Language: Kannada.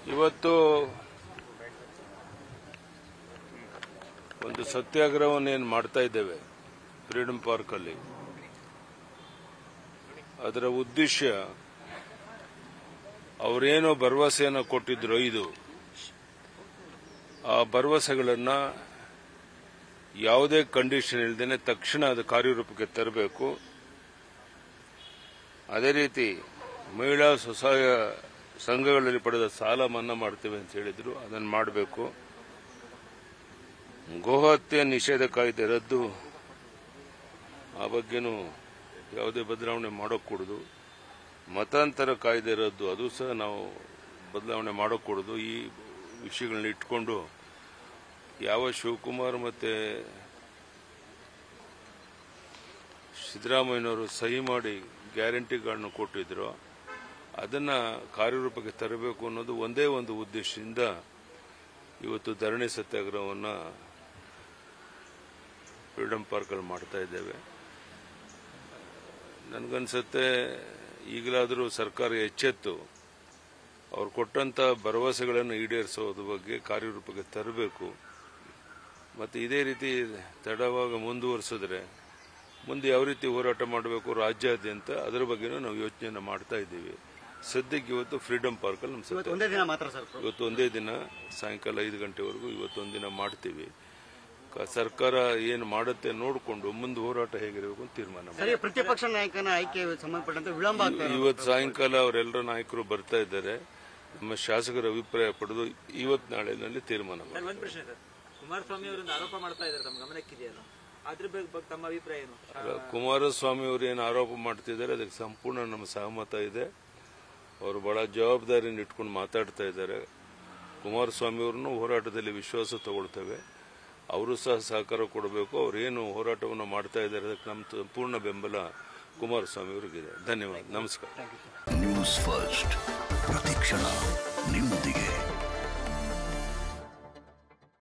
ಇವತ್ತು ಒಂದು ಸತ್ಯಾಗ್ರಹವನ್ನು ಏನು ಮಾಡ್ತಾ ಇದ್ದೇವೆ ಫ್ರೀಡಂ ಪಾರ್ಕ್ ಅಲ್ಲಿ ಅದರ ಉದ್ದೇಶ ಅವರೇನೋ ಭರವಸೆಯನ್ನು ಕೊಟ್ಟಿದ್ರು ಐದು ಆ ಭರವಸೆಗಳನ್ನ ಯಾವುದೇ ಕಂಡೀಷನ್ ಇಲ್ಲದೇನೆ ತಕ್ಷಣ ಅದು ಕಾರ್ಯರೂಪಕ್ಕೆ ತರಬೇಕು ಅದೇ ರೀತಿ ಮಹಿಳಾ ಸ್ವಸಹಾಯ ಸಂಘಗಳಲ್ಲಿ ಪಡೆದ ಸಾಲ ಮನ್ನಾ ಮಾಡ್ತೇವೆ ಅಂತ ಹೇಳಿದ್ರು ಅದನ್ನು ಮಾಡಬೇಕು ಗೋಹತ್ಯೆ ನಿಷೇಧ ಕಾಯ್ದೆ ರದ್ದು ಆ ಬಗ್ಗೆನೂ ಯಾವುದೇ ಬದಲಾವಣೆ ಮಾಡೋಕ್ಕೂಡದು ಮತಾಂತರ ಕಾಯ್ದೆ ರದ್ದು ಅದು ಸಹ ನಾವು ಬದಲಾವಣೆ ಮಾಡೋಕ್ಕೂಡದು ಈ ವಿಷಯಗಳನ್ನ ಇಟ್ಕೊಂಡು ಯಾವ ಶಿವಕುಮಾರ್ ಮತ್ತೆ ಸಿದ್ದರಾಮಯ್ಯನವರು ಸಹಿ ಮಾಡಿ ಗ್ಯಾರಂಟಿಗಳನ್ನು ಕೊಟ್ಟಿದ್ರು ಅದನ್ನ ಕಾರ್ಯರೂಪಕ್ಕೆ ತರಬೇಕು ಅನ್ನೋದು ಒಂದೇ ಒಂದು ಉದ್ದೇಶದಿಂದ ಇವತ್ತು ಧರಣಿ ಸತ್ಯಾಗ್ರಹವನ್ನ ಫ್ರೀಡಂ ಪಾರ್ಕಲ್ಲಿ ಮಾಡ್ತಾ ಇದ್ದೇವೆ ನನಗನ್ಸುತ್ತೆ ಈಗಲಾದರೂ ಸರ್ಕಾರ ಎಚ್ಚೆತ್ತು ಅವ್ರು ಕೊಟ್ಟಂತ ಭರವಸೆಗಳನ್ನು ಈಡೇರಿಸೋದ್ರ ಬಗ್ಗೆ ಕಾರ್ಯರೂಪಕ್ಕೆ ತರಬೇಕು ಮತ್ತು ಇದೇ ರೀತಿ ತಡವಾಗ ಮುಂದುವರಿಸಿದ್ರೆ ಮುಂದೆ ಯಾವ ರೀತಿ ಹೋರಾಟ ಮಾಡಬೇಕು ರಾಜ್ಯಾದ್ಯಂತ ಅದರ ಬಗ್ಗೆನೂ ನಾವು ಯೋಚನೆಯನ್ನು ಮಾಡ್ತಾ ಇದ್ದೀವಿ ಸದ್ಯಕ್ಕೆ ಇವತ್ತು ಫ್ರೀಡಂ ಪಾರ್ಕಲ್ಲಿ ನಮ್ಮ ಇವತ್ತು ಸತ್ಯ ಒಂದೇ ದಿನ ಮಾತ್ರ ಸರ್ ಇವತ್ತು ಒಂದೇ ದಿನ ಸಾಯಂಕಾಲ ಐದು ಗಂಟೆವರೆಗೂ ಇವತ್ತೊಂದಿನ ಮಾಡ್ತೀವಿ ಕ- ಸರ್ಕಾರ ಏನು ಮಾಡುತ್ತೆ ನೋಡಿಕೊಂಡು ಮುಂದೆ ಹೋರಾಟ ಹೇಗಿರಬೇಕು ಅಂತ ತೀರ್ಮಾನ ಮಾಡಿ ಸರಿ ಪ್ರತಿಪಕ್ಷ ನಾಯಕನ ಆಯ್ಕೆ ಸಂಬಂಧಪಟ್ಟಂತೆ ವಿಳಂಬ ಆಗ್ತಾ ಇರೋದು. ಇವತ್ತು ಸಾಯಂಕಾಲ ಅವರೆಲ್ಲರ ನಾಯಕರು ಬರ್ತಾ ಇದ್ದಾರೆ ನಮ್ಮ ಶಾಸಕರ ಅಭಿಪ್ರಾಯ ಪಡೆದು ಇವತ್ತು ನಾಳೆನಲ್ಲಿ ತೀರ್ಮಾನ ಮಾಡಿ ಸರ್ ಒಂದ್ ಪ್ರಶ್ನೆ ಸರ್ ಕುಮಾರಸ್ವಾಮಿ ಅವರೊಂದು ಆರೋಪ ಮಾಡ್ತಾ ಇದ್ದಾರೆ ತಮ್ಮ ಗಮನಕ್ಕಿದೆಯಲ್ಲ ಅದ್ರ ಬಗ್ಗೆ ಬಗ್ಗೆ ತಮ್ಮ ಅಭಿಪ್ರಾಯ ಏನು ಕುಮಾರಸ್ವಾಮಿ ಅವರು ಏನು ಆರೋಪ ಮಾಡ್ತಿದ್ದಾರೆ ಅದಕ್ಕೆ ಸಂಪೂರ್ಣ ನಮ್ಮ ಸಹಮತ ಇದೆ ಅವರು ಬಹಳ ಜವಾಬ್ದಾರಿನ ಇಟ್ಕೊಂಡು ಮಾತಾಡ್ತಾ ಇದ್ದಾರೆ ಕುಮಾರಸ್ವಾಮಿ ಅವ್ರನ್ನು ಹೋರಾಟದಲ್ಲಿ ವಿಶ್ವಾಸ ತಗೊಳ್ತೇವೆ ಅವರು ಸಹ ಸಹಕಾರ ಕೊಡಬೇಕು ಅವರೇನು ಹೋರಾಟವನ್ನು ಮಾಡ್ತಾ ಇದ್ದಾರೆ ಅದಕ್ಕೆ ನಮ್ಮ ಸಂಪೂರ್ಣ ಬೆಂಬಲ ಕುಮಾರಸ್ವಾಮಿ ಅವರಿಗಿದೆ ಧನ್ಯವಾದ ನಮಸ್ಕಾರ ನ್ಯೂಸ್ ಫಸ್ಟ್ ಪ್ರತಿಕ್ಷಣ ನಿಮ್ಮೊಂದಿಗೆ